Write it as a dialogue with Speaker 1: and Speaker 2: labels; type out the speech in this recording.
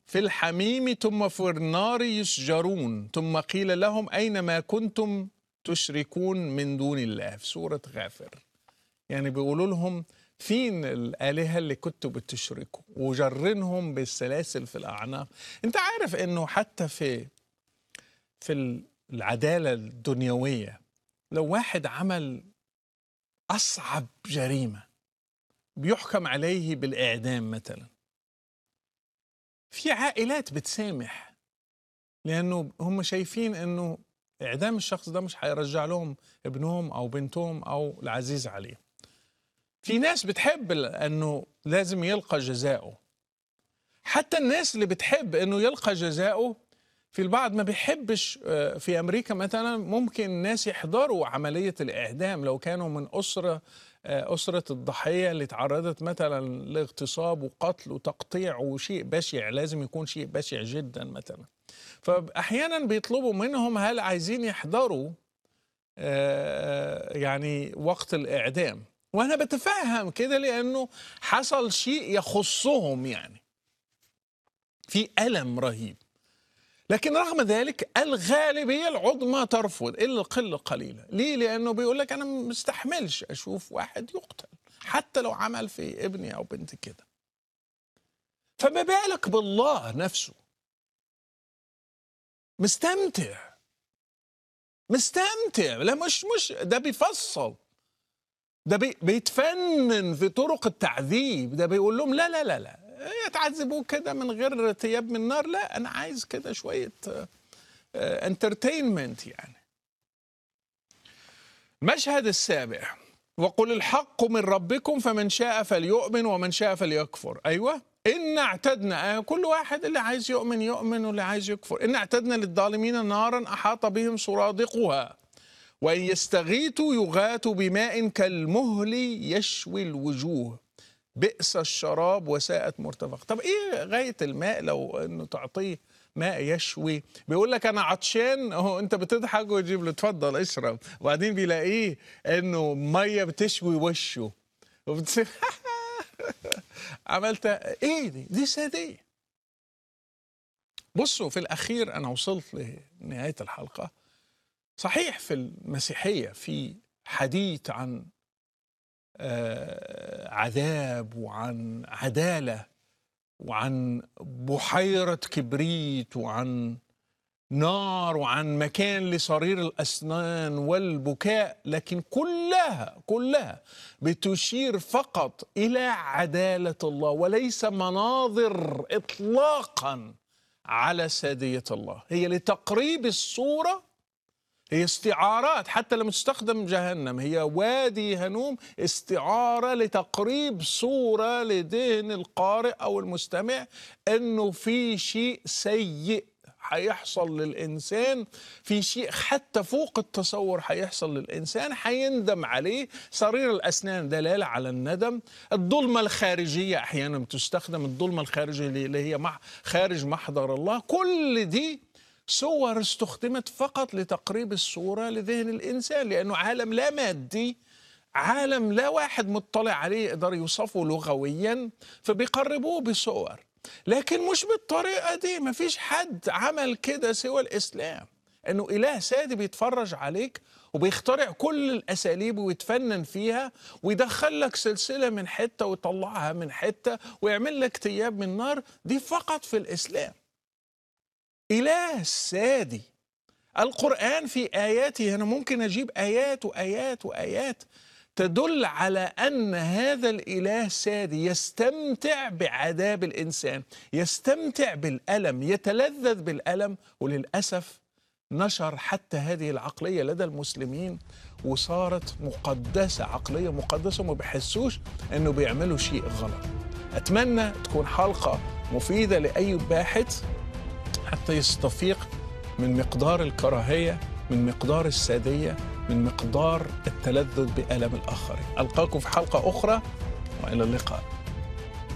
Speaker 1: في الحميم ثم في النار يسجرون ثم قيل لهم أين ما كنتم تشركون من دون الله في سورة غافر يعني بيقولوا لهم فين الآلهة اللي كنتوا بتشركوا وجرنهم بالسلاسل في الأعناق أنت عارف أنه حتى في في العدالة الدنيوية لو واحد عمل أصعب جريمة بيحكم عليه بالإعدام مثلا في عائلات بتسامح لأنه هم شايفين أنه إعدام الشخص ده مش هيرجع لهم ابنهم أو بنتهم أو العزيز عليهم في ناس بتحب أنه لازم يلقى جزاؤه حتى الناس اللي بتحب أنه يلقى جزاؤه في البعض ما بيحبش في امريكا مثلا ممكن الناس يحضروا عمليه الاعدام لو كانوا من اسره اسره الضحيه اللي تعرضت مثلا لاغتصاب وقتل وتقطيع وشيء بشع لازم يكون شيء بشع جدا مثلا فاحيانا بيطلبوا منهم هل عايزين يحضروا يعني وقت الاعدام وانا بتفهم كده لانه حصل شيء يخصهم يعني في الم رهيب لكن رغم ذلك الغالبية العظمى ترفض إلا القلة قليلة ليه؟ لأنه بيقول لك أنا مستحملش أشوف واحد يقتل حتى لو عمل في ابني أو بنتي كده فما بالك بالله نفسه مستمتع مستمتع لا مش مش ده بيفصل ده بي بيتفنن في طرق التعذيب ده بيقول لهم لا لا لا لا يتعذبوا كده من غير ثياب من نار لا انا عايز كده شويه انترتينمنت يعني المشهد السابع وقل الحق من ربكم فمن شاء فليؤمن ومن شاء فليكفر ايوه إن اعتدنا كل واحد اللي عايز يؤمن يؤمن واللي عايز يكفر إن اعتدنا للظالمين نارا أحاط بهم سرادقها وإن يستغيثوا يغاثوا بماء كالمهل يشوي الوجوه بئس الشراب وساءت مرتفق طب ايه غايه الماء لو انه تعطيه ماء يشوي بيقول لك انا عطشان اهو انت بتضحك وتجيب له اتفضل اشرب وبعدين بيلاقيه انه ميه بتشوي وشه وبتصير عملت ايه دي دي ساديه بصوا في الاخير انا وصلت لنهايه الحلقه صحيح في المسيحيه في حديث عن عذاب وعن عداله وعن بحيره كبريت وعن نار وعن مكان لصرير الاسنان والبكاء لكن كلها كلها بتشير فقط الى عداله الله وليس مناظر اطلاقا على ساديه الله هي لتقريب الصوره هي استعارات حتى لما تستخدم جهنم هي وادي هنوم استعارة لتقريب صورة لذهن القارئ أو المستمع أنه في شيء سيء هيحصل للإنسان في شيء حتى فوق التصور هيحصل للإنسان هيندم عليه صرير الأسنان دلالة على الندم الظلمة الخارجية أحيانا بتستخدم الظلمة الخارجية اللي هي خارج محضر الله كل دي صور استخدمت فقط لتقريب الصورة لذهن الإنسان لأنه عالم لا مادي عالم لا واحد مطلع عليه يقدر يوصفه لغويا فبيقربوه بصور لكن مش بالطريقة دي مفيش حد عمل كده سوى الإسلام أنه إله سادي بيتفرج عليك وبيخترع كل الأساليب ويتفنن فيها ويدخل لك سلسلة من حتة ويطلعها من حتة ويعمل لك ثياب من نار دي فقط في الإسلام إله سادي القرآن في آياته أنا ممكن أجيب آيات وآيات وآيات تدل على أن هذا الإله سادي يستمتع بعذاب الإنسان يستمتع بالألم يتلذذ بالألم وللأسف نشر حتى هذه العقلية لدى المسلمين وصارت مقدسة عقلية مقدسة وما بيحسوش أنه بيعملوا شيء غلط أتمنى تكون حلقة مفيدة لأي باحث حتى يستفيق من مقدار الكراهية من مقدار السادية من مقدار التلذذ بألم الآخرين ألقاكم في حلقة أخرى وإلى اللقاء